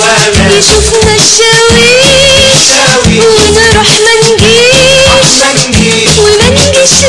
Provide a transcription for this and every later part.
ولد يشوفنا الشاويش شاوي ونروح ما نجيش منجيش وما نجيش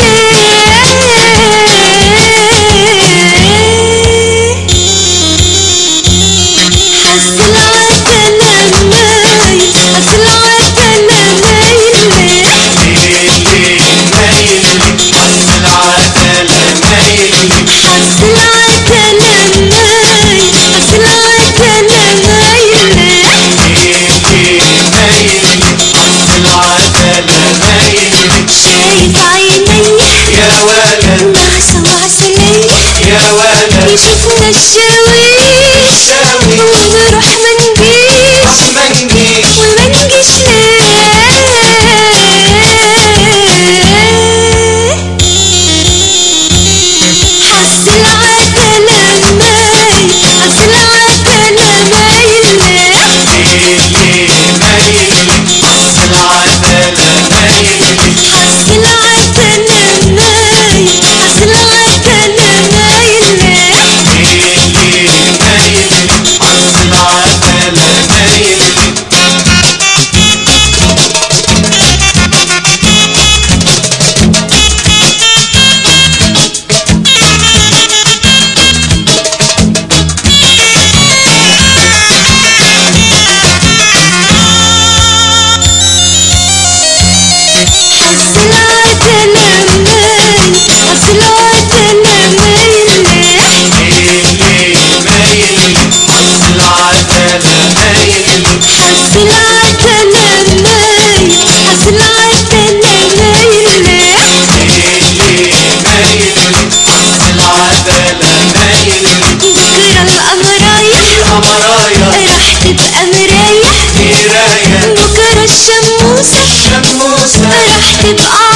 ليه حس العتلة مايل حس العتلة مايل ليه الليل مايل حس العتلة مايل حس العتلة مايل حس العتلة مايل ليه الليل مايل حس العتلة مايل شايف عيني يا ولد نعسة وعسلية يا ولد يشوفنا الشاويش شاوي ونروح ما نجيش منجيش وما نجيش ليه حس العتلة مايل حس العتلة مايل ليه الليل مايل حس العتلة مايل حس العتلة مايل حس العتلة مايل ليه الليل مايل حس العتلة مايل حس العتلة مايل حس العتلة مايل ليه الليل مايل حس العتلة مايل حس العتلة مايل حس العتلة مايل ليه الليل مايل حس العتلة مايل بكرة القمراية القمراية راح تبقى مراية مراية بكرة الشموسة شموسة راح تبقى